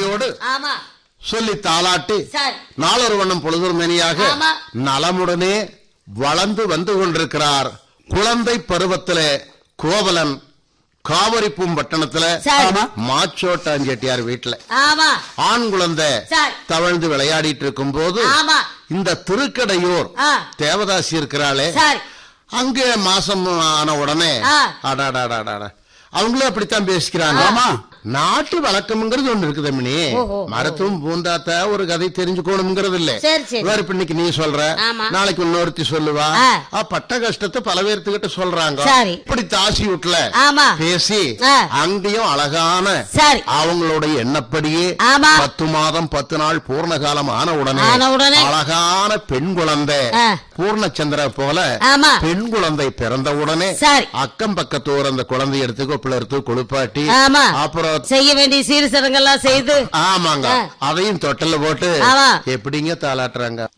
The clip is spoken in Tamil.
நம்பிக்கையோடு ஆமா சொல்லி தாளாட்டி சரி நாளொரு வண்ணம் பொழுதொரு மேனியாக ஆமா. நலமுடனே வளர்ந்து வந்து கொண்டிருக்கிறார் குழந்தை பருவத்திலே கோவலன் காவிரிப்பூம் பட்டணத்துல சரி. மாச்சோட்டான் செட்டியார் வீட்டுல ஆமா ஆண் குழந்தை சரி தவழ்ந்து விளையாடிட்டு இருக்கும் போது ஆமா இந்த திருக்கடையூர் ஆ தேவதாசி இருக்கிறாளே சரி அங்கே மாசம் ஆன உடனே ஆ. அடாடாடாடாடா அவங்களும் அப்படித்தான் பேசிக்கிறாங்க ஆமா. நாட்டு வழக்கம்ங்கிறது ஒண்ணு இருக்குது மினி ஓஹோ. மருத்துவம் பூந்தாத்த ஒரு கதை தெரிஞ்சுக்கணுங்கிறது இல்ல சரி, சரி. வேற இப்ப இன்னைக்கு நீ சொல்ற ஆமா. நாளைக்கு இன்னொருத்தி சொல்லுவா ஆ. ஆ, பட்ட கஷ்டத்தை பல பேர்த்துக்கிட்ட சொல்றாங்க சரி. இப்படி தாசி வீட்டுல ஆமா பேசி ஆ. அங்கேயும் அழகான சரி அவங்களுடைய எண்ணப்படியே ஆமா. பத்து மாதம் பத்து நாள் பூர்ண காலம் ஆன உடனே ஆன உடனே. அழகான பெண் குழந்தை ஆ. பூர்ணச்சந்திர போல ஆமா பெண் குழந்தை பிறந்த உடனே சரி. அக்கம் பக்கத்தூர் அந்த குழந்தை எடுத்து கொப்பில எடுத்து குளிப்பாட்டி ஆமா அப்புறம் செய்ய வேண்டிய சீர் சடங்கெல்லாம் செய்து ஆமாங்க ஆ. அதையும் தொட்டல்ல போட்டு ஆமா. எப்படிங்க தாளாட்டுறாங்க